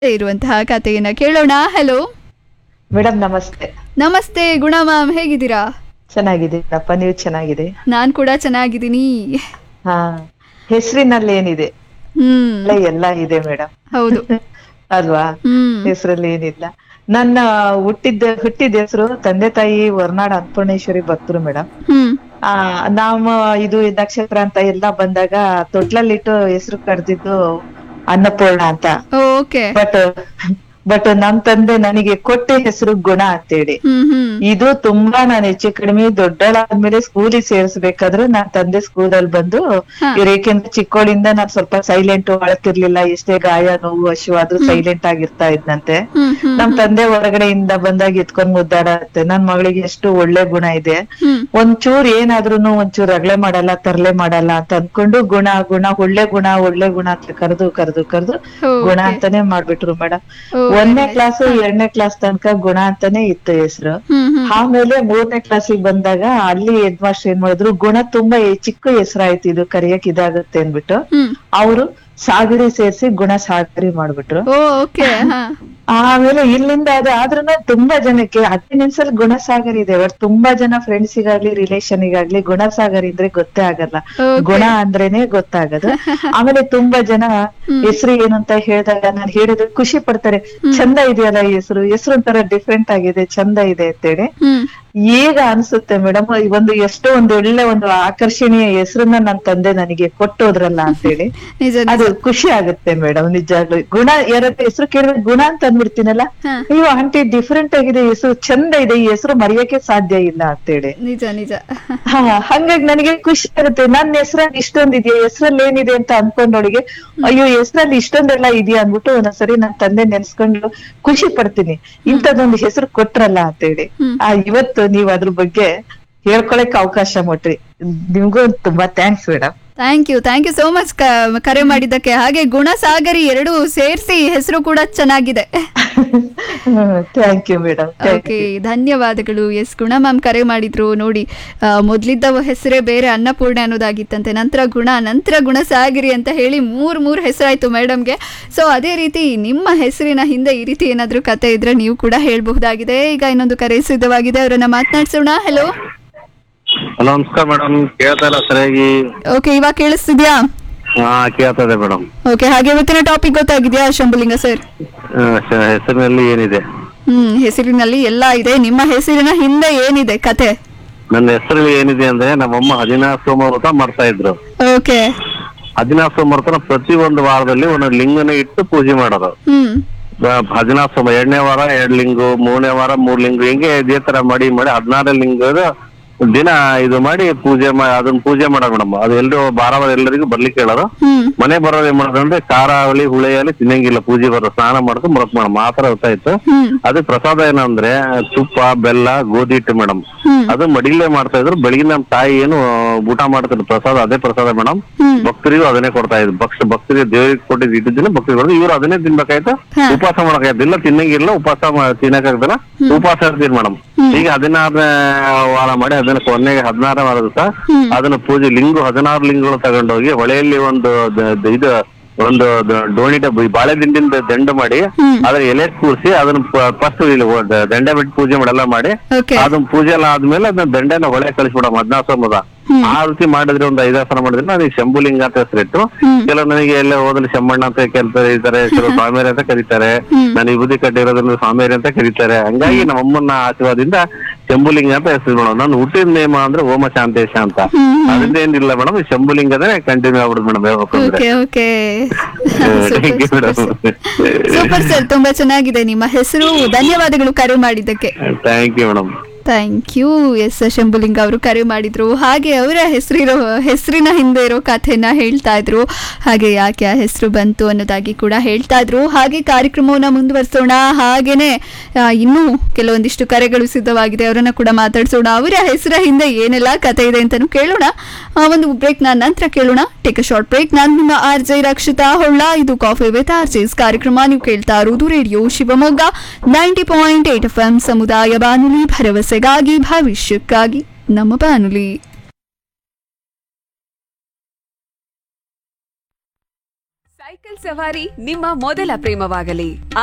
ಇರುವಂತಹ ಕಥೆಯನ್ನ ಕೇಳೋಣ ಹಲೋ ಮೇಡಮ್ ನಮಸ್ತೆ ನಮಸ್ತೆ ಗುಣ ಮ್ಯಾಮ್ ಹೇಗಿದ್ದೀರಾ ಚೆನ್ನಾಗಿದ್ದೀನಪ್ಪ ನೀವು ಚೆನ್ನಾಗಿದೆ ನಾನ್ ಕೂಡ ಚೆನ್ನಾಗಿದ್ದೀನಿ ಹಾ ಹೆಸರಿನಲ್ಲಿ ಏನಿದೆ ಹ್ಮ್ ಎಲ್ಲ ಎಲ್ಲ ಇದೆ ಮೇಡಮ್ ಹೌದು ಅಲ್ವಾ ಹ್ಮ್ ಹೆಸರಲ್ಲಿ ಏನಿಲ್ಲ ನನ್ನ ಹುಟ್ಟಿದ್ದ ಹುಟ್ಟಿದ ಹೆಸರು ತಂದೆ ತಾಯಿ ವರ್ನಾಡ್ ಅನ್ನಪೂರ್ಣೇಶ್ವರಿ ಭಕ್ತರು ಮೇಡಮ್ ಹ್ಮ್ ಆ ನಾಮ ಇದು ನಕ್ಷತ್ರ ಅಂತ ಎಲ್ಲ ಬಂದಾಗ ತೊಟ್ಲಲ್ಲಿಟ್ಟು ಹೆಸರು ಕರೆದಿದ್ದು ಅನ್ನಪೂರ್ಣ ಅಂತ ಓಕೆ ಬಟ್ ಬಟ್ ನಮ್ ತಂದೆ ನನಗೆ ಕೊಟ್ಟ ಹೆಸರು ಗುಣ ಅಂತೇಳಿ ಹ್ಮ್ ಹ್ಮ್ ಇದು ತುಂಬಾ ನಾನು ಹೆಚ್ಚು ಕಡಿಮೆ ದೊಡ್ಡಳಾದ್ಮೇಲೆ ಸ್ಕೂಲಿಗೆ ಸೇರಿಸ್ಬೇಕಾದ್ರೆ ನಾನ್ ತಂದೆ ಸ್ಕೂಲ್ ಅಲ್ಲಿ ಬಂದು ಹಾ. ಇವ್ರು ಏಕೆಂದ್ರೆ ಚಿಕ್ಕೋಳಿಂದ ನಾನ್ ಸ್ವಲ್ಪ ಸೈಲೆಂಟ್ ಅಳತಿರ್ಲಿಲ್ಲ ಎಷ್ಟೇ ಗಾಯ ನೋವು ಹಶು ಆದ್ರೂ ಸೈಲೆಂಟ್ ಆಗಿರ್ತಾ ಇದ್ನಂತೆ ಹ್ಮ್ ಹ್ಮ್ ನಮ್ ತಂದೆ ಹೊರಗಡೆಯಿಂದ ಬಂದಾಗ ಎತ್ಕೊಂಡ್ ಮುದ್ದಾಡತ್ತೆ ನನ್ ಮಗಳಿಗೆ ಎಷ್ಟು ಒಳ್ಳೆ ಗುಣ ಇದೆ ಹ್ಮ್ ಒಂಚೂರ್ ಏನಾದ್ರೂನು ಒಂಚೂರ್ ಅಗ್ಲೆ ಮಾಡಲ್ಲ ತರ್ಲೆ ಮಾಡಲ್ಲ ಅಂತ ಅನ್ಕೊಂಡು ಗುಣ ಗುಣ ಒಳ್ಳೆ ಗುಣ ಒಳ್ಳೆ ಗುಣ ಅಂತ ಕರೆದು ಕರೆದು ಕರೆದು Okay. ಗುಣ ಅಂತಾನೆ ಮಾಡ್ಬಿಟ್ರು ಮೇಡಮ್ Oh, ಒಂದನೇ nice. ಕ್ಲಾಸ್ ಎರಡನೇ ಕ್ಲಾಸ್ ತನಕ ಗುಣ ಅಂತಾನೆ ಇತ್ತು ಹೆಸರು ಹ್ಮ್ ಹ್ಮ್ ಆಮೇಲೆ ಮೂರನೇ ಕ್ಲಾಸಿಗೆ ಬಂದಾಗ ಅಲ್ಲಿ ಹೆಡ್ ಮಾಸ್ಟರ್ ಏನ್ ಮಾಡಿದ್ರು ಗುಣ ತುಂಬಾ ಎ- ಚಿಕ್ಕ ಹೆಸರಾಯ್ತು ಇದು ಕರಿಯಕ್ ಇದಾಗುತ್ತೆ ಅನ್ಬಿಟ್ಟು ಹ್ಮ್ ಅವರು ಸಾಗರಿ ಸೇರ್ಸಿ ಗುಣ ಸಾಗರಿ ಮಾಡ್ಬಿಟ್ರು ಓ ಓಕೆ ಹಾ ಆಮೇಲೆ ಇಲ್ಲಿಂದ ಅದು ಆದ್ರೂ ತುಂಬಾ ಜನಕ್ಕೆ ಅಟೆಂಡೆನ್ಸ್ ಅಲ್ಲಿ ಗುಣಸಾಗರ್ ಇದೆ ಬಟ್ ತುಂಬಾ ಜನ ಫ್ರೆಂಡ್ಸಿಗಾಗ್ಲಿ ರಿಲೇಷನ್ಗಾಗ್ಲಿ ಗುಣಸಾಗರ್ ಇದ್ರೆ ಗೊತ್ತೇ ಆಗಲ್ಲ Okay. ಗುಣ ಅಂದ್ರೇನೆ ಗೊತ್ತಾಗದು ಆಮೇಲೆ ತುಂಬಾ ಜನ ಹೆಸರು ಏನು ಅಂತ ಹೇಳಿದಾಗ ನಾನು ಹೇಳಿದ್ರೆ ಖುಷಿ ಪಡ್ತಾರೆ ಚಂದ ಇದೆಯಲ್ಲ ಈ ಹೆಸರು ಹೆಸರು ಒಂಥರ ಡಿಫ್ರೆಂಟ್ ಆಗಿದೆ ಚಂದ ಇದೆ ಅಂತೇಳಿ ಹ್ಮ್ ಈಗ ಅನ್ಸುತ್ತೆ ಮೇಡಮ್ ಒಂದು ಎಷ್ಟೋ ಒಂದು ಒಳ್ಳೆ ಒಂದು ಆಕರ್ಷಣೀಯ ಹೆಸರನ್ನ ನನ್ ತಂದೆ ನನಗೆ ಕೊಟ್ಟೋದ್ರಲ್ಲ ಅಂತೇಳಿ ನಿಜ ಅದು ಖುಷಿ ಆಗುತ್ತೆ ಮೇಡಮ್ ನಿಜಾಗ್ಲು ಗುಣ ಯಾರಾದ್ರೂ ಹೆಸರು ಕೇಳಿದ್ರೆ ಗುಣ ಅಂತ ಅಂದ್ಬಿಡ್ತೀನಲ್ಲ ಹಾ. ಅಯ್ಯೋ ಆಂಟಿ ಡಿಫ್ರೆಂಟ್ ಆಗಿದೆ ಹೆಸರು ಚಂದ ಇದೆ ಈ ಹೆಸರು ಮರೆಯಕ್ಕೆ ಸಾಧ್ಯ ಇಲ್ಲ ಅಂತೇಳಿ ನಿಜ ನಿಜ ಹಾ ಹಂಗಾಗಿ ನನಗೆ ಖುಷಿ ಆಗುತ್ತೆ ನನ್ನ ಹೆಸರಲ್ಲಿ ಇಷ್ಟೊಂದ್ ಇದೆಯಾ ಹೆಸರಲ್ಲಿ ಏನಿದೆ ಅಂತ ಅನ್ಕೊಂಡೋಳಿಗೆ ಅಯ್ಯೋ ಹೆಸರಲ್ಲಿ ಇಷ್ಟೊಂದೆಲ್ಲ ಇದೆಯಾ ಅಂದ್ಬಿಟ್ಟು ಒಂದೊಂದ್ಸರಿ ನನ್ ತಂದೆ ನೆನ್ಸ್ಕೊಂಡು ಖುಷಿ ಪಡ್ತೀನಿ ಇಂಥದ್ದೊಂದು ಹೆಸರು ಕೊಟ್ರಲ್ಲ ಅಂತೇಳಿ ಹ್ಮ್. ಆ ಇವತ್ತು ನೀವ್ ಅದ್ರ ಬಗ್ಗೆ ಹೇಳ್ಕೊಳಕ್ ಅವಕಾಶ ಕೊಟ್ರಿ ನಿಮ್ಗೂ ತುಂಬಾ thanks madam thank you thank you so much ಕರೆ ಮಾಡಿದ್ದಕ್ಕೆ ಹಾಗೆ ಗುಣ ಸಾಗರಿ ಎರಡು ಸೇರಿಸಿ ಹೆಸರು ಕೂಡ ಚೆನ್ನಾಗಿದೆ ಥ್ಯಾಂಕ್ ಯು ಮೇಡಮ್ ಓಕೆ ಧನ್ಯವಾದಗಳು ಎಸ್ ಗುಣ ಮ್ಯಾಮ್ ಕರೆ ಮಾಡಿದ್ರು ನೋಡಿ ಆ, ಮೊದ್ಲಿದ್ದ ಹೆಸರೇ ಬೇರೆ ಅನ್ನಪೂರ್ಣ ಅನ್ನೋದಾಗಿತ್ತಂತೆ ನಂತರ ಗುಣ ನಂತರ ಗುಣಸಾಗರಿ ಅಂತ ಹೇಳಿ ಮೂರ್ ಮೂರ್ ಹೆಸರಾಯ್ತು ಮೇಡಮ್ಗೆ ಸೊ ಅದೇ ರೀತಿ ನಿಮ್ಮ ಹೆಸರಿನ ಹಿಂದೆ ಈ ರೀತಿ ಏನಾದ್ರೂ ಕತೆ ಇದ್ರೆ ನೀವು ಕೂಡ ಹೇಳಬಹುದಾಗಿದೆ ಈಗ ಇನ್ನೊಂದು ಕರೆ ಸಿದ್ಧವಾಗಿದೆ ಅವರನ್ನ ಮಾತನಾಡ್ಸೋಣ ಹಲೋ ಹಲೋ ನಮಸ್ಕಾರ ಮೇಡಮ್ ಕೇಳ್ತಾ ಇಲ್ಲ ಸರಿಯಾಗಿ ಓಕೆ ಇವಾಗ ಕೇಳಿಸ್ತಿದ್ಯಾ ಹಾ ಕೇಳ್ತದೆ ಮೇಡಮ್ ಓಕೆ ಹಾಗೆ ಇವತ್ತಿನ ಟಾಪಿಕ್ ಗೊತ್ತಾಗಿದ್ಯಾ ಶಂಭುಲಿಂಗ ಸರ್ ಹೆಸರಿನಲ್ಲಿ ಏನಿದೆ ಹ್ಮ್ ಹೆಸರಿನಲ್ಲಿ ಎಲ್ಲ ಇದೆ ನಿಮ್ಮ ಹೆಸರಿನ ಹಿಂದೆ ಏನಿದೆ ಕತೆ ನನ್ನ ಹೆಸರಲ್ಲಿ ಏನಿದೆ ಅಂದ್ರೆ ನಮ್ಮಮ್ಮ ಹದಿನಾರು ಸೋಮವಾರ ವ್ರತ ಮಾಡ್ತಾ ಇದ್ರು ಓಕೆ ಹದಿನಾರು ಸೋಮವಾರ ವ್ರತನ ಪ್ರತಿ ಒಂದು ವಾರದಲ್ಲಿ ಒಂದೊಂದು ಲಿಂಗನ ಇಟ್ಟು ಪೂಜೆ ಮಾಡೋದು ಹ್ಮ್ ಬ- ಹದಿನಾರು ಸೋಮ ಎರಡನೇ ವಾರ ಎರಡ್ ಲಿಂಗು ಮೂರನೇ ವಾರ ಮೂರ್ ಲಿಂಗು ಹಿಂಗೆ ಇದೇ ತರ ಮಾಡಿ ಮಾಡಿ ಹದಿನಾರು ಲಿಂಗದ ದಿನ ಇದು ಮಾಡಿ ಪೂಜೆ ಮಾ- ಅದನ್ನ ಪೂಜೆ ಮಾಡೋದು ಮೇಡಮ್ ಅದು ಎಲ್ರು ಬಾರವಾರ ಎಲ್ಲರಿಗೂ ಬರ್ಲಿಕ್ಕೆ ಹೇಳೋದು ಹ್ಮ್ ಮನೆ ಬರೋದು ಏನ್ ಮಾಡೋದಂದ್ರೆ ಖಾರಾವಳಿ ಹುಳಿಯಲ್ಲಿ ತಿನ್ನಂಗಿಲ್ಲ ಪೂಜೆ ಬರೋದು ಸ್ನಾನ ಮಾಡ್ಕೊಂಡು ಬರೋಕ್ ಮೇಡಮ್ ಆ ತರ ಗೊತ್ತಾಯ್ತು ಹ್ಮ್ ಅದು ಪ್ರಸಾದ ಏನಂದ್ರೆ ತುಪ್ಪ ಬೆಲ್ಲ ಗೋಧಿ ಹಿಟ್ಟು ಮೇಡಮ್ ಹ್ಮ್ ಅದು ಮಡಿಲೇ ಮಾಡ್ತಾ ಇದ್ರು ಬೆಳಿಗ್ಗೆ ನಮ್ ತಾಯಿ ಏನು ಊಟ ಮಾಡ್ತಿದ್ರು ಪ್ರಸಾದ ಅದೇ ಪ್ರಸಾದ ಮೇಡಮ್ ಹ್ಮ್ ಭಕ್ತರಿಗೂ ಅದನ್ನೇ ಕೊಡ್ತಾ ಇದ್ರು ಭಕ್ತ ಭಕ್ತರಿಗೆ ದೇವರಿಗೆ ಕೊಟ್ಟಿದ್ದು ಇದ್ದಿದ್ದನ್ನ ಭಕ್ತರಿಗೆ ಕೊಡೋದು ಇವ್ರು ಅದನ್ನೇ ತಿನ್ಬೇಕಾಯ್ತು ಹಾ. ಉಪವಾಸ ಮಾಡಕ್ಕಾಯ್ತು ಇಲ್ಲ ತಿನ್ನಂಗಿಲ್ಲ ಉಪವಾಸ ಮಾ- ತಿನ್ನಕ್ಕಾಗ್ದಲ್ಲ ಉಪವಾಸ ಇರ್ತೀರಿ ಮೇಡಮ್ ಈಗ ಹದಿನಾರನೇ ವಾರ ಮಾಡಿ ಅದನ್ನ ಕೊನೆಗೆ ಹದಿನಾರನೇ ವಾರ ದಿವಸ ಹ್ಮ್. ಅದನ್ನ ಪೂಜೆ ಲಿಂಗು ಹದಿನಾರು ಲಿಂಗಗಳು ತಗೊಂಡೋಗಿ ಹೊಳೆಯಲ್ಲಿ ಒಂದು ದ- ದ- ಇದು ಒಂದು ದ- ಡೋಣಿ ಡಬ್ಬ ಬಾಳೆ ದಿಂಡಿಂದ ದಂಡ ಮಾಡಿ ಹ್ಮ್. ಅದ್ರ ಎಲೆ ಕೂರಿಸಿ ಅದನ್ನ ಫಸ್ಟ್ ಇಲ್ಲಿ ಒ- ದ- ದಂಡೆ ಬಿಟ್ಟು ಪೂಜೆ ಮಾಡೆಲ್ಲ ಮಾಡಿ ಓಕೆ ಅದನ್ನ ಪೂಜೆ ಎಲ್ಲ ಆದ್ಮೇಲೆ ಅದನ್ನ ದಂಡೆನ ಹೊಳೆ ಕಳಿಸ್ಬಿಡಮ್ ಹದಿನಾರು ಸೋಮದ ಹ್ಮ್. ಆ ರೀತಿ ಮಾಡಿದ್ರೆ ಒಂದು ಐದಾರು ಸಲ ಮಾಡಿದ್ರೆ ನನಗೆ ಶಂಭುಲಿಂಗ ಅಂತ ಹೆಸರಿಟ್ಟು ಹ್ಮ್. ಕೆಲವು ನನಗೆ ಎಲ್ಲ ಹೋದಲ್ಲಿ ಶಮ್ಮಣ್ಣ ಅಂತ ಕೆಲಸ ಕರೀತಾರೆ ಕೆಲವು ಸ್ವಾಮಿಯರಿ ಅಂತ ಕರೀತಾರೆ ಹ್ಮ್. ನಾನು ವಿಭೂತಿ ಕಟ್ಟಿರೋದ್ರಿಂದ ಸ್ವಾಮಿಯರಿ ಅಂತ ಕರೀತಾರೆ ಹಂಗಾಗಿ ನಮ್ಮ ಅಮ್ಮನ ಆಶೀರ್ವಾದದಿಂದ ಶಂಭುಲಿಂಗ ಅಂತ ಹೆಸರು ಮೇಡಮ್ ನಾನು ಹುಟ್ಟಿದ ನೇಮ ಅಂದ್ರೆ ಓಮ ಶಾಂತೇಶ ಅಂತ ಹ್ಮ್. ಅದರಿಂದ ಏನಿಲ್ಲ ಮೇಡಮ್ ಶಂಭುಲಿಂಗದೇ ಕಂಟಿನ್ಯೂ ಆಗ್ಬಿಡುದು ಮೇಡಮ್ ಹೇಳ್ಬೇಕು ಅಂದ್ರೆ okay okay thank you madam super sir ತುಂಬಾ ಚೆನ್ನಾಗಿದೆ ನಿಮ್ಮ ಹೆಸರು ಧನ್ಯವಾದಗಳು ಕರೆ ಮಾಡಿದ್ದಕ್ಕೆ thank you madam thank you yes Shambhulinga ಅವರು ಕರೆ ಮಾಡಿದ್ರು ಹಾಗೆ ಅವರ ಹೆಸರಿರೋ ಹೆಸರಿನ ಹಿಂದೆ ಇರೋ ಕಥೆನ ಹೇಳ್ತಾ ಇದ್ರು ಹಾಗೆ ಯಾಕೆ ಆ ಹೆಸರು ಬಂತು ಅನ್ನೋದಾಗಿ ಕೂಡ ಹೇಳ್ತಾ ಇದ್ರು ಹಾಗೆ ಕಾರ್ಯಕ್ರಮವನ್ನ ಮುಂದುವರಿಸೋಣ ಹಾಗೇನೆ ಆ, ಇನ್ನೂ ಕೆಲವೊಂದಿಷ್ಟು ಕರೆಗಳು ಸಿದ್ಧವಾಗಿದೆ ಅವರನ್ನ ಕೂಡ ಮಾತಾಡ್ಸೋಣ ಅವರ ಹೆಸರ ಹಿಂದೆ ಏನೆಲ್ಲ ಕತೆ ಇದೆ ಅಂತಾನು ಕೇಳೋಣ ಆ, ಒಂದು ಬ್ರೇಕ್ ನ ನಂತರ ಕೇಳೋಣ ಟೇಕ್ ಅ ಶಾರ್ಟ್ ಬ್ರೇಕ್ ನಾನು ನಿಮ್ಮ ಆರ್ ಜೆ ರಕ್ಷಿತಾ ಹೊಳ್ಳ ಇದು ಕಾಫಿ ವಿತ್ ಆರ್ ಜೆಸ್ ಕಾರ್ಯಕ್ರಮ ನೀವು ಕೇಳ್ತಾ ಇರೋದು radio Shivamogga ninety point eight F M ಸಮುದಾಯ ಬಾನುಲಿ ಭರವಸೆಗಾಗಿ ಭವಿಷ್ಯಕ್ಕಾಗಿ ನಮ್ಮ ಬಾನುಲಿ ಸೈಕಲ್ ಸವಾರಿ ನಿಮ್ಮ ಮೊದಲ ಪ್ರೇಮವಾಗಲಿ